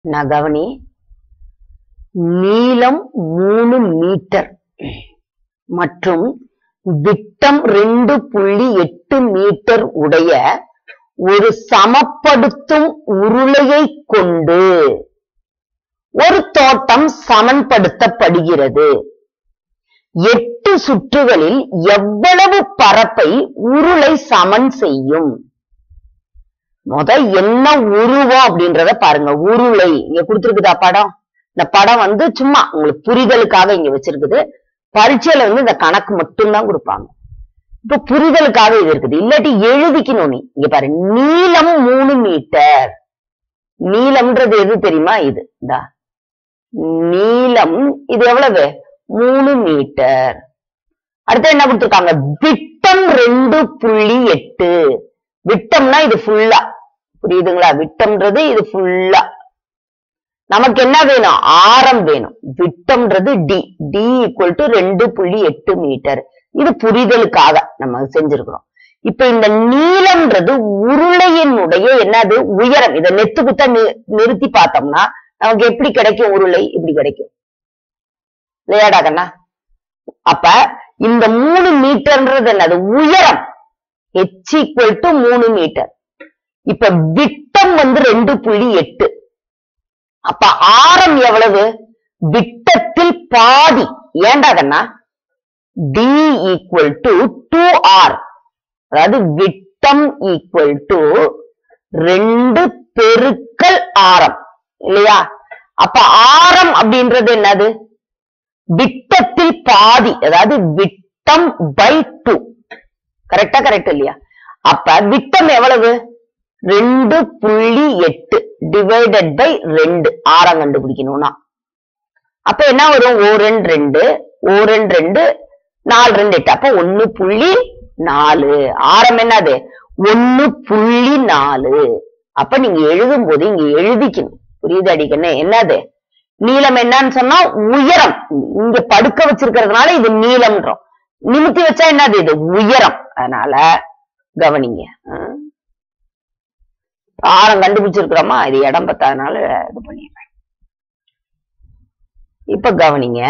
நான் கவனி நீளம் மூணு மீட்டர் மற்றும் விட்டம் ரெண்டு புள்ளி எட்டு மீட்டர் உடைய ஒரு சமப்படுத்தும் உருளையை கொண்டு ஒரு தோட்டம் சமன்படுத்தப்படுகிறது எட்டு சுற்றுகளில் எவ்வளவு பரப்பை உருளை சமன் செய்யும் முத என்ன உருவம் அப்படின்றத பாருங்க உருளை இங்க கொடுத்திருக்குதா படம் இந்த படம் வந்து சும்மா உங்களுக்கு புரிதலுக்காக இங்க வச்சிருக்குது பரீட்சையில வந்து இந்த கணக்கு மட்டும்தான் கொடுப்பாங்க இப்ப புரிதலுக்காக இது இருக்குது இல்லாட்டி எழுதிக்கணும் நீ இங்க பாரு நீளம் மூணு மீட்டர் நீளம்ன்றது எது தெரியுமா இது இந்தா நீளம் இது எவ்வளவு மூணு மீட்டர் அடுத்து என்ன கொடுத்திருக்காங்க விட்டம் ரெண்டு புள்ளி எட்டு விட்டம்னா இது ஃபுல்லா புரியுதுங்களா விட்டம்ன்றது இது ஃபுல்லா நமக்கு என்ன வேணும் ஆரம் வேணும் விட்டம்ன்றது டி டி ஈக்குவல் டு ரெண்டு புள்ளி எட்டு மீட்டர் இது புரிதலுக்காக நம்ம செஞ்சிருக்கிறோம் இப்ப இந்த நீளம்ன்றது உருளையினுடைய என்னது உயரம் இதை நெத்து குத்த நி- நிறுத்தி பார்த்தோம்னா நமக்கு எப்படி கிடைக்கும் உருளை இப்படி கிடைக்கும் இல்லையாடா கண்ணா அப்ப இந்த மூணு மீட்டர்ன்றது என்னது உயரம் ஹெச் ஈக்குவல் டு மூணு மீட்டர் இப்ப விட்டம் வந்து ரெண்டு புள்ளி எட்டு அப்ப ஆரம் எவ்வளவு விட்டத்தில் பாதி ஏண்டா கண்ணா D equal to two r அதாவது விட்டம் ஈக்குவல் டு ரெண்டு பெருக்கல் ஆரம் இல்லையா அப்ப ஆரம் அப்படின்றது என்னது விட்டத்தில் பாதி அதாவது விட்டம் பை டூ கரெக்டா கரெக்ட் இல்லையா அப்ப விட்டம் எவ்வளவு ரெண்டு புள்ளி எட்டு டிவைடட் பை ரெண்டு ஆரம் கண்டுபிடிக்கணும்னா அப்ப என்ன வரும் ஓ ரெண்டு ரெண்டு ஓ ரெண்டு ரெண்டு நாலு ரெண்டு எட்டு அப்ப ஒண்ணு புள்ளி நாலு ஆரம் என்னது ஒண்ணு புள்ளி நாலு அப்ப நீங்க எழுதும் போது இங்க எழுதிக்கணும் புரியுது அடிக்கணும் என்னது நீளம் என்னன்னு சொன்னா உயரம் இங்க படுக்க வச்சிருக்கிறதுனால இது நீளம்ன்றோம் நிமித்தி வச்சா என்னது இது உயரம் அதனால கவனிங்க ஆ. ஆரம் கண்டுபிடிச்சிருக்கிறோமா இது இடம் பத்தாதனால இது பண்ணிடுறேன் இப்ப கவனிங்க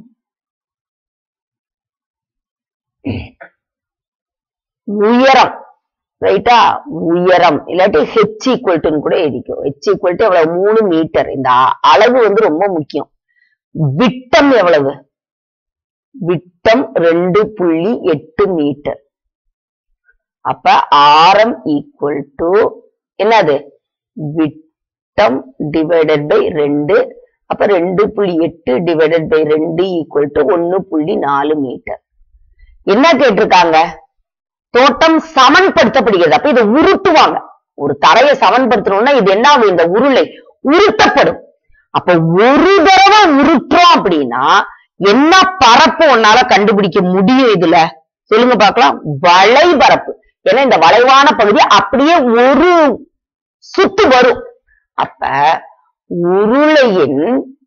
உயரம் ரைட்டா உயரம் இல்லாட்டி ஹெச் ஈக்குவல் கூட எழுதிக்கும் ஹெச் ஈக்குவல் எவ்வளவு மூணு மீட்டர் இந்த அ- அளவு வந்து ரொம்ப முக்கியம் விட்டம் எவ்வளவு விட்டம் ரெண்டு புள்ளி எட்டு மீட்டர் அப்ப ஆரம் ஈக்குவல் டு என்னது விட்டம் டிவைடட் பை ரெண்டு அப்ப ரெண்டு புள்ளி எட்டு டிவைடட் பை ரெண்டு ஈக்குவல் டு ஒன்னு புள்ளி நாலு மீட்டர் என்ன கேட்டிருக்காங்க தோட்டம் சமன்படுத்தப்படுகிறது அப்ப இதை உருட்டுவாங்க ஒரு தரையை சமன்படுத்தணும்னா இது என்ன ஆகும் இந்த உருளை உருட்டப்படும் அப்ப ஒரு தடவை உருட்டுறோம் அப்படின்னா என்ன பரப்பு உன்னால கண்டுபிடிக்க முடியும் இதுல சொல்லுங்க பார்க்கலாம் வளைபரப்பு ஏன்னா இந்த வளைவான பகுதி அப்படியே ஒரு சுத்து வரும் அப்ப உருளையின்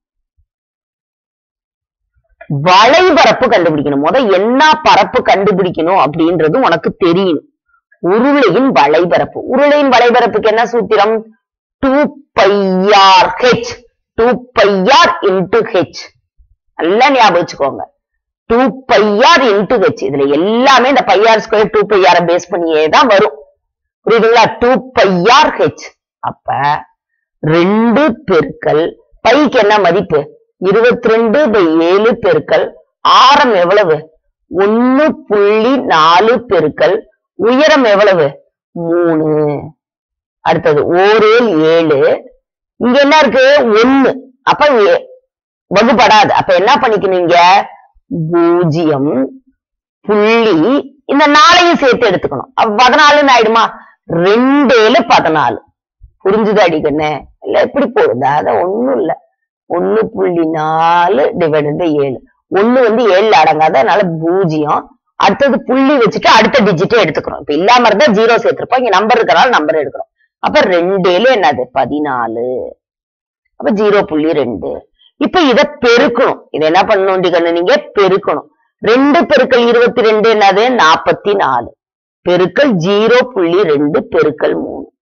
வளைபரப்பு கண்டுபிடிக்கணும் முத என்ன பரப்பு கண்டுபிடிக்கணும் அப்படின்றது உனக்கு தெரியணும் உருளையின் வளைபரப்பு உருளையின் வளைபரப்புக்கு என்ன சூத்திரம் two pi r H two pi r into H நல்லா ஞாபகம் வச்சுக்கோங்க டூ பையார் இன்டு ஹெச் இதுல எல்லாமே இந்த பையார் ஸ்கொயர் டூ பையார பேஸ் பண்ணியே தான் வரும் புரியுதுங்களா டூ பையார் ஹெச் அப்ப ரெண்டு பெருக்கல் பைக்கு என்ன மதிப்பு இருபத்தி ரெண்டு பை ஏழு பெருக்கல் ஆரம் எவ்வளவு ஒன்னு புள்ளி நாலு பெருக்கல் உயரம் எவ்வளவு மூணு அடுத்தது ஓரேல் ஏழு இங்க என்ன இருக்கு ஒண்ணு அப்ப ஏ- வகுபடாது அப்ப என்ன பண்ணிக்கணும் இங்க பூஜ்ஜியம் புள்ளி இந்த நாளையும் சேர்த்து எடுத்துக்கணும் அப்ப பதினாலுன்னு ஆயிடுமா ரெண்டேழு பதினாலு புரிஞ்சுது அடிக்கண்ணே இல்ல எப்படி போகுதா அதான் ஒண்ணும் இல்ல ஒண்ணு புள்ளி நாலு டிவைடட் பை ஏழு ஒண்ணு வந்து ஏழுல அடங்காத அதனால பூஜ்ஜியம் அடுத்தது புள்ளி வச்சுட்டு அடுத்த டிஜிட்டே எடுத்துக்கிறோம் இப்ப இல்லாம இருந்தா ஜீரோ சேர்த்திருப்போம் இங்க நம்பர் இருக்கிறனால நம்பர் எடுக்கிறோம் அப்ப ரெண்டேழு என்னது பதினாலு அப்ப ஜீரோ புள்ளி ரெண்டு இப்ப இத பெருக்கணும் இத என்ன பண்ணணும் கண்ணு நீங்க பெருக்கணும் ரெண்டு பெருக்கல் இருபத்தி ரெண்டு என்னது நாற்பத்தி நாலு பெருக்கல் ஜீரோ புள்ளி ரெண்டு பெருக்கல் மூணு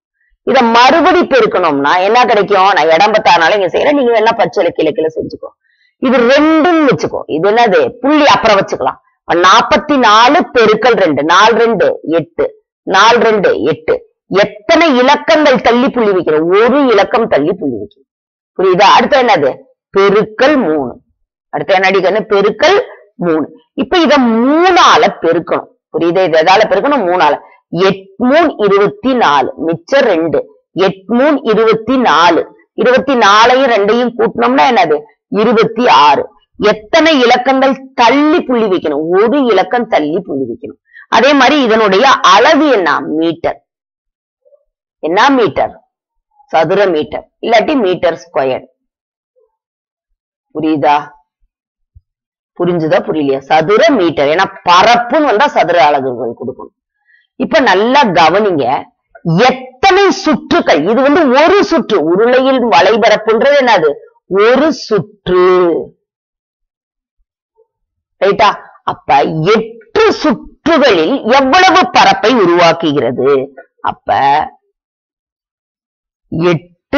இத மறுபடி பெருக்கணும்னா என்ன கிடைக்கும் நான் இடம் பத்தானாலும் இங்க செய்யறேன் நீங்க வேணா பச்சை கீழே கீழே செஞ்சுக்கோ இது ரெண்டுன்னு வச்சுக்கோ இது என்னது புள்ளி அப்புறம் வச்சுக்கலாம் நாற்பத்தி நாலு பெருக்கல் ரெண்டு நாலு ரெண்டு எட்டு நாலு ரெண்டு எட்டு எத்தனை இலக்கங்கள் தள்ளி புள்ளி வைக்கிறோம் ஒரு இலக்கம் தள்ளி புள்ளி வைக்கிறோம் புரியுதா அடுத்து என்னது பெருக்கல் மூணு அடுத்து என்ன அடிக்கன்னு பெருக்கல் மூணு இப்ப இத மூணால பெருக்கணும் புரியுதா இது எதால பெருக்கணும் மூணால எட் மூணு இருபத்தி நாலு மிச்சம் ரெண்டு எட் மூணு இருபத்தி நாலு இருபத்தி நாலையும் ரெண்டையும் கூட்டினோம்னா என்னது இருபத்தி ஆறு எத்தனை இலக்கங்கள் தள்ளி புள்ளி வைக்கணும் ஒரு இலக்கம் தள்ளி புள்ளி வைக்கணும் அதே மாதிரி இதனுடைய அளவு என்ன மீட்டர் என்ன மீட்டர் சதுர மீட்டர் இல்லாட்டி மீட்டர் ஸ்கொயர் புரியுதா புரிஞ்சுதா புரியலையா சதுர மீட்டர் ஏன்னா பரப்புன்னு வந்தா சதுர அலகுகள் கொடுக்கணும் இப்ப நல்லா கவனிங்க எத்தனை சுற்றுகள் இது வந்து ஒரு சுற்று உருளையில் வளைபரப்புன்றது என்னது ஒரு சுற்று ரைட்டா அப்ப எட்டு சுற்றுகளில் எவ்வளவு பரப்பை உருவாக்குகிறது அப்ப எட்டு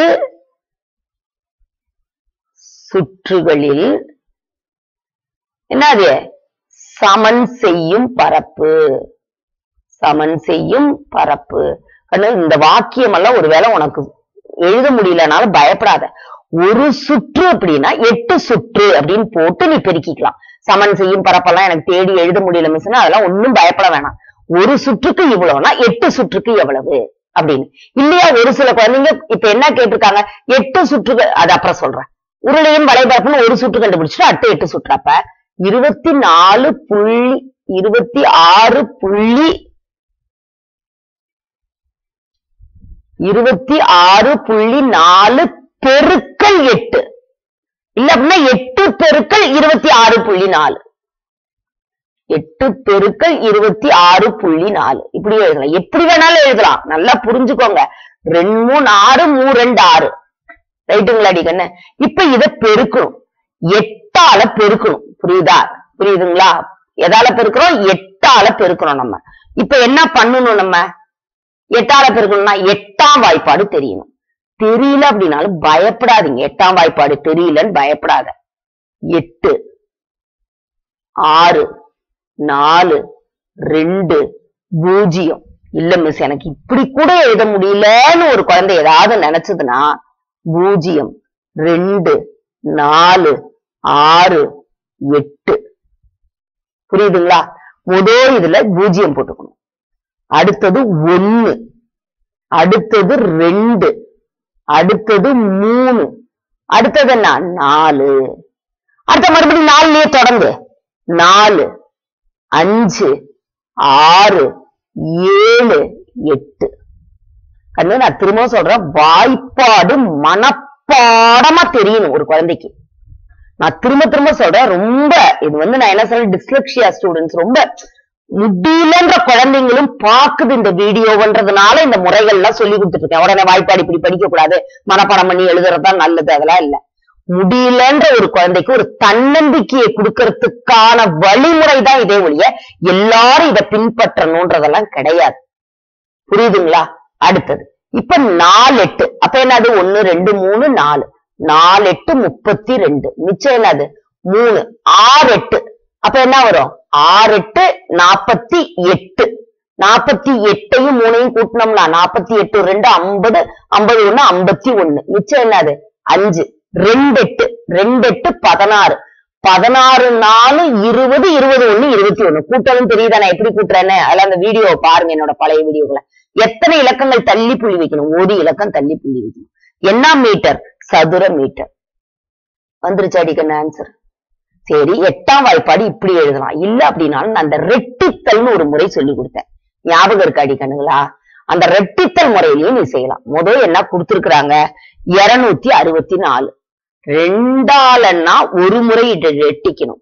சுற்றுகளில் என்னது சமன் செய்யும் பரப்பு சமன் செய்யும் பரப்பு கண்ணு இந்த வாக்கியம் எல்லாம் ஒருவேளை உனக்கு எழுத முடியலனாலும் பயப்படாத ஒரு சுற்று அப்படின்னா எட்டு சுற்று அப்படின்னு போட்டு நீ பெருக்கிக்கலாம் சமன் செய்யும் பரப்பெல்லாம் எனக்கு தேடி எழுத முடியல மிஸ்னா அதெல்லாம் ஒண்ணும் பயப்பட வேணாம் ஒரு சுற்றுக்கு இவ்வளவுனா எட்டு சுற்றுக்கு எவ்வளவு அப்படின்னு இல்லையா ஒரு சில குழந்தைங்க இப்ப என்ன கேட்டிருக்காங்க எட்டு சுற்றுகள் அது அப்புறம் சொல்றேன் உருளையும் வளைபரப்புன்னு ஒரு சுற்று கண்டுபிடிச்சிட்டு அடுத்த எட்டு சுற்று அப்ப இருபத்தி நாலு புள்ளி இருபத்தி ஆறு புள்ளி இருபத்தி ஆறு புள்ளி நாலு பெருக்கல் எட்டு இல்ல அப்படின்னா எட்டு பெருக்கல் இருபத்தி ஆறு புள்ளி நாலு எட்டு பெருக்கல் இருபத்தி ஆறு புள்ளி நாலு இப்படி எழுதலாம் எப்படி வேணாலும் எழுதலாம் நல்லா புரிஞ்சுக்கோங்க ரெண்டு மூணு ஆறு மூணு ரெண்டு ஆறு ரைட்டுங்களா கண்ணு இப்ப இத பெருக்கணும் எட்டால பெருக்கணும் புரியுதா புரியுதுங்களா எதால பெருக்கிறோம் எட்டால பெருக்கிறோம் நம்ம இப்ப என்ன பண்ணணும் நம்ம எட்டால பெருக்கணும்னா எட்டாம் வாய்ப்பாடு தெரியணும் தெரியல அப்படின்னாலும் பயப்படாதீங்க எட்டாம் வாய்ப்பாடு தெரியலன்னு பயப்படாத எட்டு ஆறு நாலு ரெண்டு பூஜ்ஜியம் இல்ல மிஸ் எனக்கு இப்படி கூட எழுத முடியலன்னு ஒரு குழந்தை ஏதாவது நினைச்சதுன்னா பூஜ்ஜியம் ரெண்டு நாலு ஆறு எட்டு புரியுதுங்களா முதல் இதுல பூஜ்ஜியம் போட்டுக்கணும் அடுத்தது ஒன்னு அடுத்தது ரெண்டு அடுத்தது மூணு அடுத்தது என்ன நாலு அடுத்த மறுபடியும் நாலுலயே தொடர்ந்து நாலு அஞ்சு ஆறு ஏழு எட்டு கண்ணு நான் திரும்ப சொல்றேன் வாய்ப்பாடு மனப்பாடமா தெரியணும் ஒரு குழந்தைக்கு நான் திரும்ப திரும்ப சொல்றேன் ரொம்ப இது வந்து நான் என்ன சொல்றேன் டிஸ்லெக்ஷியா ஸ்டூடெண்ட்ஸ் ரொம்ப முடியலன்ற குழந்தைங்களும் பாக்குது இந்த வீடியோன்றதுனால இந்த முறைகள்லாம் சொல்லி கொடுத்துட்டு இருக்கேன் உடனே வாய்ப்பாடு இப்படி படிக்க கூடாது மனப்பாடம் பண்ணி எழுதுறதுதான் நல்லது அதெல்லாம் இல்ல முடியலன்ற ஒரு குழந்தைக்கு ஒரு தன்னம்பிக்கையை கொடுக்கறதுக்கான வழிமுறை தான் இதே ஒழிய எல்லாரும் இதை பின்பற்றணும்ன்றதெல்லாம் கிடையாது புரியுதுங்களா அடுத்தது இப்ப நாலு எட்டு அப்ப என்னது ஒண்ணு ரெண்டு மூணு நாலு நாலு எட்டு முப்பத்தி ரெண்டு மிச்சம் என்னது மூணு ஆறு எட்டு அப்ப என்ன வரும் ஆறு எட்டு நாப்பத்தி எட்டு நாப்பத்தி எட்டையும் மூணையும் கூட்டினோம்னா நாப்பத்தி எட்டு ரெண்டு ஐம்பது ஐம்பது ஒண்ணு ஐம்பத்தி ஒண்ணு மிச்சம் என்னது அஞ்சு ரெண்டு எட்டு ரெண்டு எட்டு பதினாறு பதினாறு நாலு இருபது இருபது ஒண்ணு இருபத்தி ஒண்ணு கூட்டலும் தெரியுதா நான் எப்படி கூட்டுறேன்னு அதுல அந்த வீடியோ பாருங்க என்னோட பழைய வீடியோக்களை எத்தனை இலக்கங்கள் தள்ளி புள்ளி வைக்கணும் ஒரு இலக்கம் தள்ளி புள்ளி வைக்கணும் என்ன மீட்டர் சதுர மீட்டர் வந்துருச்சு அடிக்கணும் ஆன்சர் சரி எட்டாம் வாய்ப்பாடு இப்படி எழுதலாம் இல்ல அப்படின்னாலும் நான் அந்த ரெட்டித்தல்னு ஒரு முறை சொல்லி கொடுத்தேன் ஞாபகம் இருக்கா அடிக்கணுங்களா அந்த ரெட்டித்தல் முறையிலையும் நீ செய்யலாம் முதல் என்ன கொடுத்திருக்கிறாங்க இருநூத்தி அறுபத்தி நாலு ரெண்டாலன்னா ஒரு முறை இட- ரெட்டிக்கணும்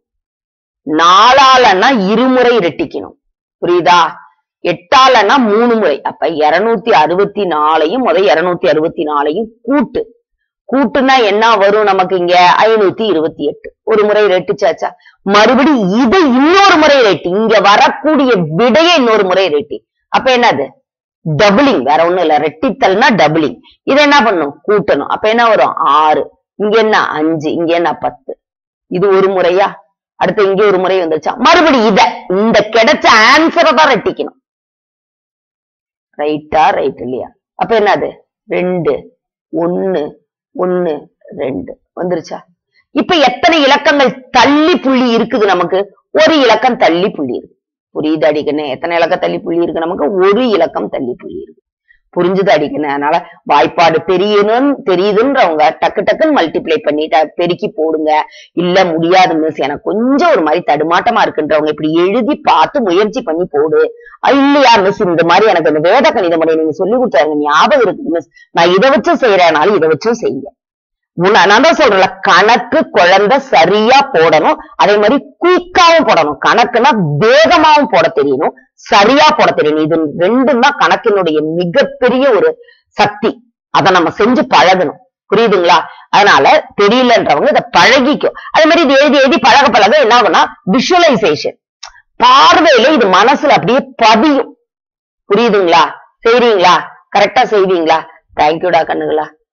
நாலாலன்னா இருமுறை ரெட்டிக்கணும் புரியுதா எட்டாலன்னா மூணு முறை அப்ப இருநூத்தி அறுபத்தி நாலையும் முத இருநூத்தி அறுபத்தி நாலையும் கூட்டு கூட்டுனா என்ன வரும் நமக்கு இங்க ஐநூத்தி இருபத்தி எட்டு ஒரு முறை ரெட்டிச்சாச்சா மறுபடி இதை இன்னொரு முறை ரெட்டி இங்க வரக்கூடிய விடையை இன்னொரு முறை ரெட்டி அப்ப என்னது டபுளிங் வேற ஒண்ணும் இல்ல ரெட்டித்தல்னா டபுளிங் இது என்ன பண்ணும் கூட்டணும் அப்ப என்ன வரும் ஆறு இங்க என்ன அஞ்சு இங்க என்ன பத்து இது ஒரு முறையா அடுத்து இங்க ஒரு முறை வந்துருச்சா மறுபடி இத இந்த கிடைச்ச ஆன்சரை தான் ரெட்டிக்கணும் ரைட்டா ரைட் இல்லையா அப்ப என்னது ரெண்டு ஒன்னு ஒன்னு ரெண்டு வந்துருச்சா இப்ப எத்தனை இலக்கங்கள் தள்ளி புள்ளி இருக்குது நமக்கு ஒரு இலக்கம் தள்ளி புள்ளி இருக்கு புரியுது அடிக்கணும் எத்தனை இலக்கம் தள்ளி புள்ளி இருக்கு நமக்கு ஒரு இலக்கம் தள்ளி புள்ளி இருக்கு புரிஞ்சுது அடிக்கணும் அதனால வாய்ப்பாடு தெரியணும் தெரியுதுன்றவங்க டக்கு டக்குன்னு மல்டிப்ளை பண்ணிட்டு பெருக்கி போடுங்க இல்ல முடியாது மிஸ் எனக்கு கொஞ்சம் ஒரு மாதிரி தடுமாட்டமா இருக்குன்றவங்க இப்படி எழுதி பார்த்து முயற்சி பண்ணி போடு அஹ் இல்லையா மிஸ் இந்த மாதிரி எனக்கு இந்த வேத கணித முறை நீங்க சொல்லி கொடுத்தாங்க ஞாபகம் இருக்கு மிஸ் நான் இதை வச்சும் செய்யறேனாலும் இதை வச்சும் செய்யுங்க முன்ன- நான் தான் சொல்றேன்ல கணக்கு குழந்தை சரியா போடணும் அதே மாதிரி குயிக்காவும் போடணும் கணக்குனா வேகமாவும் போட தெரியணும் சரியா போட தெரியணும் இது ரெண்டும் தான் கணக்கினுடைய மிகப்பெரிய ஒரு சக்தி அதை நம்ம செஞ்சு பழகணும் புரியுதுங்களா அதனால தெரியலன்றவங்க இதை பழகிக்கும் அதே மாதிரி இது எழுதி எழுதி பழக பழக என்ன ஆகும்னா விஷுவலைசேஷன் பார்வையில இது மனசுல அப்படியே பதியும் புரியுதுங்களா செய்றீங்களா கரெக்டா செய்வீங்களா தேங்க்யூடா கண்ணுங்களா